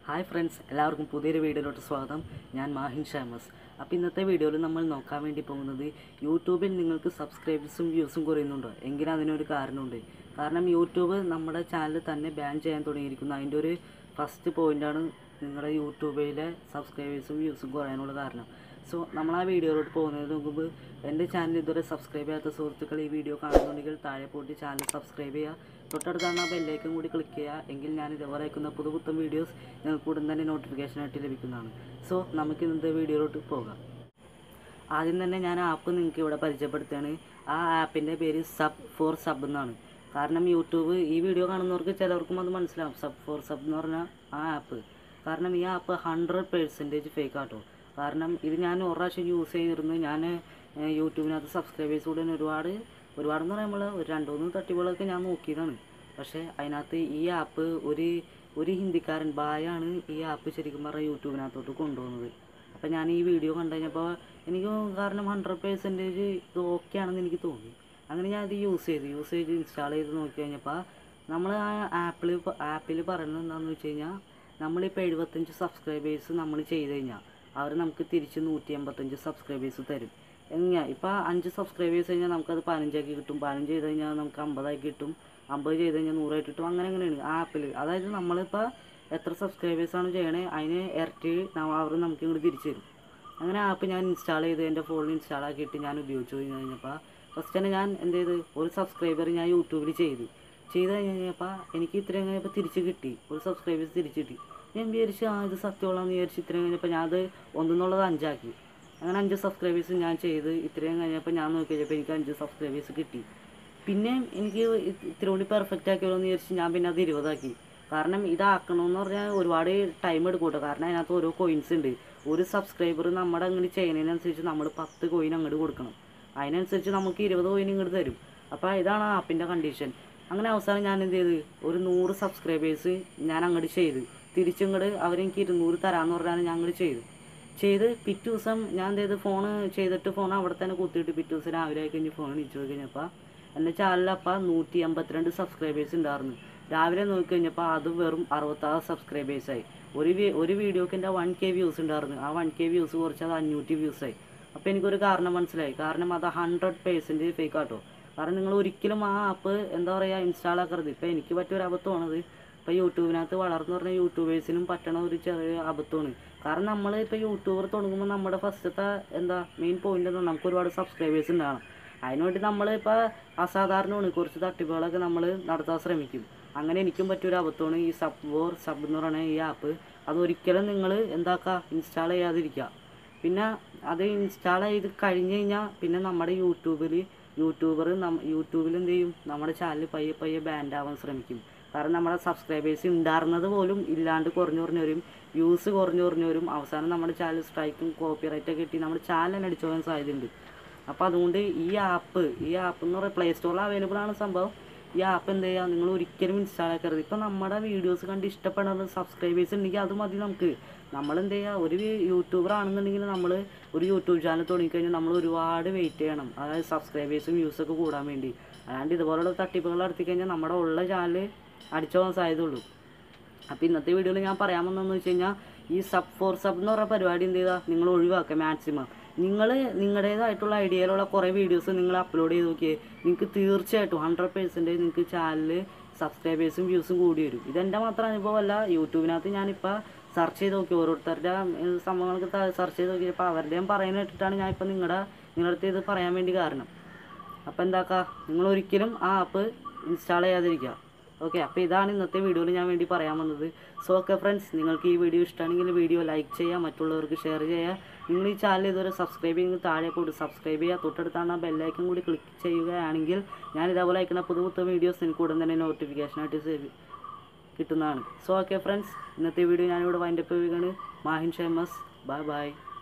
hi friends എല്ലാവർക്കും പുതിയൊരു വീഡിയോയിലോട്ട് സ്വാഗതം ഞാൻ മാഹിൻ ഷാമസ് അപ്പോൾ ഇന്നത്തെ വീഡിയോയിൽ നമ്മൾ നോക്കാൻ വേണ്ടി പോകുന്നത് യൂട്യൂബിൽ നിങ്ങൾക്ക് സബ്സ്ക്രൈബേഴ്സും വ്യൂസും കുറയുന്നുണ്ടോ എങ്കിൽ അതിനൊരു കാരണമുണ്ട് കാരണം യൂട്യൂബ് നമ്മുടെ ചാനൽ തന്നെ ബാൻ ചെയ്യാൻ തുടങ്ങിയിരിക്കുന്നു അതിൻ്റെ ഒരു ഫസ്റ്റ് പോയിൻ്റാണ് നിങ്ങളുടെ യൂട്യൂബിലെ സബ്സ്ക്രൈബേഴ്സും വ്യൂസും കുറയാനുള്ള കാരണം സോ നമ്മൾ ആ വീഡിയോയിലോട്ട് പോകുന്നതിന് മുമ്പ് എൻ്റെ ചാനൽ ഇതുവരെ സബ്സ്ക്രൈബ് ചെയ്യാത്ത സുഹൃത്തുക്കൾ ഈ വീഡിയോ കാണുന്നുണ്ടെങ്കിൽ താഴെ പോയിട്ട് ചാനൽ സബ്സ്ക്രൈബ് ചെയ്യുക തൊട്ടടുത്താണ് ആ ബെല്ലേക്കും കൂടി ക്ലിക്ക് ചെയ്യുക എങ്കിൽ ഞാൻ ഇതുപോലെ അയക്കുന്ന പുതു പുത്തൻ വീഡിയോസ് നിങ്ങൾക്ക് ഉടൻ തന്നെ നോട്ടിഫിക്കേഷനായിട്ട് ലഭിക്കുന്നതാണ് സോ നമുക്ക് ഇന്നത്തെ വീഡിയോയിലോട്ട് പോകാം ആദ്യം തന്നെ ഞാൻ ആപ്പ് നിങ്ങൾക്ക് ഇവിടെ പരിചയപ്പെടുത്തുകയാണ് ആ ആപ്പിൻ്റെ പേര് സബ് ഫോർ സബ് എന്നാണ് കാരണം യൂട്യൂബ് ഈ വീഡിയോ കാണുന്നവർക്ക് ചിലവർക്കും അത് മനസ്സിലാവും സബ് ഫോർ സബ് എന്ന് പറഞ്ഞാൽ ആ ആപ്പ് കാരണം ഈ ആപ്പ് ഹൺഡ്രഡ് പേഴ്സൻറ്റേജ് ഫേക്ക് ആട്ടോ കാരണം ഇത് ഞാൻ ഒരു പ്രാവശ്യം യൂസ് ചെയ്തിരുന്നു ഞാൻ ഏഹ്, യൂട്യൂബിനകത്ത് സബ്സ്ക്രൈബേഴ്സ് കൂടെ ഒരുപാട് ഒരുപാടെന്ന് പറയുമ്പോൾ ഒരു രണ്ട് മൂന്ന് തട്ടിപ്പുകളൊക്കെ ഞാൻ നോക്കിയതാണ് പക്ഷേ അതിനകത്ത് ഈ ആപ്പ് ഒരു ഒരു ഹിന്ദിക്കാരൻ ബായാണ് ഈ ആപ്പ് ശരിക്കും പറഞ്ഞാൽ യൂട്യൂബിനകത്തോട്ട് കൊണ്ടുവന്നത് അപ്പോൾ ഞാൻ ഈ വീഡിയോ കണ്ടു കഴിഞ്ഞപ്പോൾ എനിക്ക് കാരണം ഹൺഡ്രഡ് പേഴ്സൻറ്റേജ് ഇത് ഓക്കെ ആണെന്ന് എനിക്ക് തോന്നി അങ്ങനെ ഞാൻ ഇത് യൂസ് ചെയ്തു യൂസ് ചെയ്ത് ഇൻസ്റ്റാൾ ചെയ്ത് നോക്കി കഴിഞ്ഞപ്പോൾ നമ്മൾ ആ ആപ്പിൽ ആപ്പിൽ പറയുന്നത് എന്താണെന്ന് വെച്ച് കഴിഞ്ഞാൽ നമ്മളിപ്പോൾ എഴുപത്തഞ്ച് സബ്സ്ക്രൈബേഴ്സ് നമ്മൾ ചെയ്ത് കഴിഞ്ഞാൽ അവർ നമുക്ക് തിരിച്ച് നൂറ്റി എൺപത്തഞ്ച് സബ്സ്ക്രൈബേഴ്സ് തരും എങ്ങനെയാ ഇപ്പോൾ അഞ്ച് സബ്സ്ക്രൈബേഴ്സ് കഴിഞ്ഞാൽ നമുക്കത് പതിനഞ്ചാക്കി കിട്ടും പതിനഞ്ച് ചെയ്ത് കഴിഞ്ഞാൽ നമുക്ക് അമ്പതാക്കി കിട്ടും അമ്പത് ചെയ്ത് കഴിഞ്ഞാൽ നൂറായിട്ട് കിട്ടും അങ്ങനെ അങ്ങനെയാണ് ആ ആപ്പിൽ അതായത് നമ്മളിപ്പോൾ എത്ര സബ്സ്ക്രൈബേഴ്സാണ് ചെയ്യണേ അതിന് ഇരട്ടി ന- അവർ നമുക്ക് ഇങ്ങോട്ട് തിരിച്ചു തരും അങ്ങനെ ആപ്പ് ഞാൻ ഇൻസ്റ്റാൾ ചെയ്ത് എൻ്റെ ഫോണിൽ ഇൻസ്റ്റാൾ ആക്കിയിട്ട് ഞാൻ ഉപയോഗിച്ച് കഴിഞ്ഞ് കഴിഞ്ഞപ്പോൾ ഫസ്റ്റ് തന്നെ ഞാൻ എന്ത് ചെയ്ത് ഒരു സബ്സ്ക്രൈബർ ഞാൻ യൂട്യൂബിൽ ചെയ്തു ചെയ്ത് കഴിഞ്ഞ് കഴിഞ്ഞപ്പോൾ എനിക്ക് ഇത്രയും കഴിഞ്ഞപ്പോൾ തിരിച്ച് കിട്ടി ഒരു സബ്സ്ക്രൈബേഴ്സ് തിരിച്ച് കിട്ടി ഞാൻ വിചാരിച്ചു ആ ഇത് സത്യമുള്ളതെന്ന് വിചാരിച്ച് ഇത്രയും കഴിഞ്ഞപ്പോൾ ഞാൻ അത് ഒന്നെന്നുള്ളത് അഞ്ചാക്കി അങ്ങനെ അഞ്ച് സബ്സ്ക്രൈബേഴ്സ് ഞാൻ ചെയ്ത് ഇത്രയും കഴിഞ്ഞപ്പോൾ ഞാൻ നോക്കി കഴിഞ്ഞപ്പോൾ എനിക്ക് അഞ്ച് സബ്സ്ക്രൈബേഴ്സ് കിട്ടി പിന്നെ എനിക്ക് ഇത് ഇത്തിരി കൂടി പെർഫെക്റ്റ് ആക്കിയല്ലോ എന്ന് വിചാരിച്ച് ഞാൻ പിന്നെ അത് ഇരുപതാക്കി കാരണം ഇതാക്കണമെന്ന് പറഞ്ഞാൽ ഒരുപാട് ടൈം എടുക്കും കേട്ടോ കാരണം അതിനകത്ത് ഓരോ കോയിൻസ് ഉണ്ട് ഒരു സബ്സ്ക്രൈബർ നമ്മുടെ അങ്ങോട്ട് ചെയ്യുന്നതിനനുസരിച്ച് നമ്മൾ പത്ത് കോയിൻ അങ്ങോട്ട് കൊടുക്കണം അതിനനുസരിച്ച് നമുക്ക് ഇരുപത് കോയിൻ ഇങ്ങോട്ട് തരും അപ്പോൾ ഇതാണ് ആപ്പിൻ്റെ കണ്ടീഷൻ അങ്ങനെ അവസാനം ഞാൻ എന്ത് ചെയ്ത് ഒരു നൂറ് സബ്സ്ക്രൈബേഴ്സ് ഞാൻ അങ്ങോട്ട് ചെയ്ത് തിരിച്ചിങ്ങോട്ട് അവരെനിക്ക് ഇരുന്നൂറ് തരാമെന്ന് പറഞ്ഞാണ് ഞാൻ അങ്ങോട്ട് ചെയ്തു ചെയ്ത് പിറ്റേ ദിവസം ഞാൻ എന്ത് ചെയ്ത് ഫോൺ ചെയ്തിട്ട് ഫോൺ അവിടെ തന്നെ കുത്തിയിട്ട് പിറ്റേ ദിവസം രാവിലെ ആയി കഴിഞ്ഞ് ഫോൺ ഇടിച്ചു പോയി കഴിഞ്ഞപ്പോൾ എൻ്റെ ചാനലപ്പോൾ നൂറ്റി എൺപത്തിരണ്ട് സബ്സ്ക്രൈബേഴ്സ് ഉണ്ടായിരുന്നു രാവിലെ നോക്കി കഴിഞ്ഞപ്പോൾ അത് വെറും അറുപത്താറ് സബ്സ്ക്രൈബേഴ്സായി ഒരു വീ- ഒരു വീഡിയോക്ക് എൻ്റെ വൺ കെ വ്യൂസ് ഉണ്ടായിരുന്നു ആ വൺ കെ വ്യൂസ് കുറച്ച് അത് അഞ്ഞൂറ്റി വ്യൂസായി അപ്പോൾ എനിക്കൊരു കാരണം മനസ്സിലായി കാരണം അത് ഹൺഡ്രഡ് പേഴ്സൻറ്റേജ് ഫേക്ക് ആട്ടോ കാരണം നിങ്ങൾ ഒരിക്കലും ആ ആപ്പ് എന്താ പറയുക ഇൻസ്റ്റാൾ ആക്കരുത് ഇപ്പോൾ എനിക്ക് പറ്റിയ ഒരു അബദ്ധമാണത് ഇപ്പോൾ യൂട്യൂബിനകത്ത് വളർന്നു പറഞ്ഞ യൂട്യൂബേഴ്സിനും പറ്റണ ഒരു ചെറിയ അബദ്ധമാണ് കാരണം നമ്മൾ ഇപ്പോൾ യൂട്യൂബർ തുടങ്ങുമ്പോൾ നമ്മുടെ ഫസ്റ്റത്തെ എന്താ മെയിൻ പോയിന്റ് എന്താ നമുക്ക് ഒരുപാട് സബ്സ്ക്രൈബേഴ്സ് ഉണ്ടാകണം അതിനുവേണ്ടി നമ്മൾ ഇപ്പോൾ അസാധാരണമാണ് കുറച്ച് തട്ടിപ്പുകളൊക്കെ നമ്മൾ നടത്താൻ ശ്രമിക്കും അങ്ങനെ എനിക്കും പറ്റിയൊരു അബദ്ധമാണ് ഈ സബ് വോർ സബ് എന്ന് പറയുന്ന ഈ ആപ്പ് അതൊരിക്കലും നിങ്ങൾ എന്താക്കുക ഇൻസ്റ്റാൾ ചെയ്യാതിരിക്കുക പിന്നെ അത് ഇൻസ്റ്റാൾ ചെയ്ത് കഴിഞ്ഞ് കഴിഞ്ഞാൽ പിന്നെ നമ്മുടെ യൂട്യൂബിൽ യൂട്യൂബർ നം യൂട്യൂബിൽ എന്ത് ചെയ്യും നമ്മുടെ ചാനൽ പയ്യെ പയ്യെ ബാൻഡ് ആവാൻ ശ്രമിക്കും കാരണം നമ്മുടെ സബ്സ്ക്രൈബേഴ്സ് ഉണ്ടായിരുന്നത് പോലും ഇല്ലാണ്ട് കുറഞ്ഞു കുറഞ്ഞു വരും വ്യൂസ് കുറഞ്ഞു കുറഞ്ഞു വരും അവസാനം നമ്മുടെ ചാനൽ സ്ട്രൈക്കും കോപ്പിറൈറ്റൊക്കെ കിട്ടി നമ്മുടെ ചാനൽ തന്നെ അടിച്ചു പോകാൻ സാധ്യതയുണ്ട് അപ്പോൾ അതുകൊണ്ട് ഈ ആപ്പ് ഈ ആപ്പ് എന്ന് പറയുന്നത് പ്ലേ സ്റ്റോറിൽ അവൈലബിൾ ആണ് സംഭവം ഈ ആപ്പ് എന്ത് ചെയ്യുക നിങ്ങൾ ഒരിക്കലും ഇൻസ്റ്റാൾ ആക്കരുത് ഇപ്പം നമ്മുടെ വീഡിയോസ് കണ്ട് ഇഷ്ടപ്പെടുന്ന സബ്സ്ക്രൈബേഴ്സ് ഉണ്ടെങ്കിൽ അത് മതി നമുക്ക് നമ്മൾ എന്ത് ചെയ്യുക ഒരു യൂട്യൂബർ ആണെന്നുണ്ടെങ്കിൽ നമ്മൾ ഒരു യൂട്യൂബ് ചാനൽ തുടങ്ങിക്കഴിഞ്ഞാൽ നമ്മൾ ഒരുപാട് വെയിറ്റ് ചെയ്യണം അതായത് സബ്സ്ക്രൈബേഴ്സും വ്യൂസൊക്കെ കൂടാൻ വേണ്ടി അല്ലാണ്ട് ഇതുപോലുള്ള തട്ടിപ്പുകൾ നടത്തി കഴിഞ്ഞാൽ നമ്മുടെ ഉള്ള ചാനൽ അടിച്ചു പോകാൻ സാധ്യതയുള്ളൂ അപ്പോൾ ഇന്നത്തെ വീഡിയോയിൽ ഞാൻ പറയാൻ വന്നതെന്ന് വെച്ച് കഴിഞ്ഞാൽ ഈ സബ് ഫോർ സബ് എന്ന് പറയുന്ന പരിപാടി എന്ത് ചെയ്താൽ നിങ്ങൾ ഒഴിവാക്കുക മാക്സിമം നിങ്ങൾ നിങ്ങളുടേതായിട്ടുള്ള ഐഡിയയിലുള്ള കുറേ വീഡിയോസ് നിങ്ങൾ അപ്ലോഡ് ചെയ്ത് നോക്കിയേ നിങ്ങൾക്ക് തീർച്ചയായിട്ടും ഹൺഡ്രഡ് പേഴ്സൻറ്റേജ് നിങ്ങൾക്ക് ചാനലിൽ സബ്സ്ക്രൈബേഴ്സും വ്യൂസും കൂടി വരും ഇതെൻ്റെ മാത്രം അനുഭവമല്ല യൂട്യൂബിനകത്ത് ഞാനിപ്പോൾ സെർച്ച് ചെയ്ത് നോക്കി ഓരോരുത്തരുടെ ഏഹ്, സംഭവങ്ങളൊക്കെ സെർച്ച് ചെയ്ത് നോക്കിയപ്പോൾ അവരുടെയും പറയുന്നത് കേട്ടിട്ടാണ് ഞാൻ ഇപ്പോൾ നിങ്ങളുടെ നിങ്ങളുടെ അടുത്ത് ഇത് പറയാൻ വേണ്ടി കാരണം അപ്പോൾ എന്താക്കുക നിങ്ങൾ ഒരിക്കലും ആ ആപ്പ് ഇൻസ്റ്റാൾ ചെയ്യാതിരിക്കുക ഓക്കെ അപ്പോൾ ഇതാണ് ഇന്നത്തെ വീഡിയോയിൽ ഞാൻ വേണ്ടി പറയാൻ വന്നത് സോ ഓക്കെ ഫ്രണ്ട്സ് നിങ്ങൾക്ക് ഈ വീഡിയോ ഇഷ്ടമാണെങ്കിൽ വീഡിയോ ലൈക്ക് ചെയ്യുക മറ്റുള്ളവർക്ക് ഷെയർ ചെയ്യുക നിങ്ങൾ ഈ ചാനൽ ഇതുവരെ സബ്സ്ക്രൈബ് ചെയ്യുന്നത് താഴെ കൂടി സബ്സ്ക്രൈബ് ചെയ്യുക തൊട്ടടുത്താണ് ആ ബെല്ലൈക്കൻ കൂടി ക്ലിക്ക് ചെയ്യുകയാണെങ്കിൽ ഞാൻ ഇതേപോലെ അയക്കുന്ന പുതു പുതു വീഡിയോസ് എനിക്ക് ഉടൻ തന്നെ നോട്ടിഫിക്കേഷനായിട്ട് സേവ് കിട്ടുന്നതാണ് സോ ഓക്കെ ഫ്രണ്ട്സ് ഇന്നത്തെ വീഡിയോ ഞാനിവിടെ വൈൻഡപ്പ് ചെയ്യുകയാണ് മാഹിൻ ഷെമസ് ബൈ ബൈ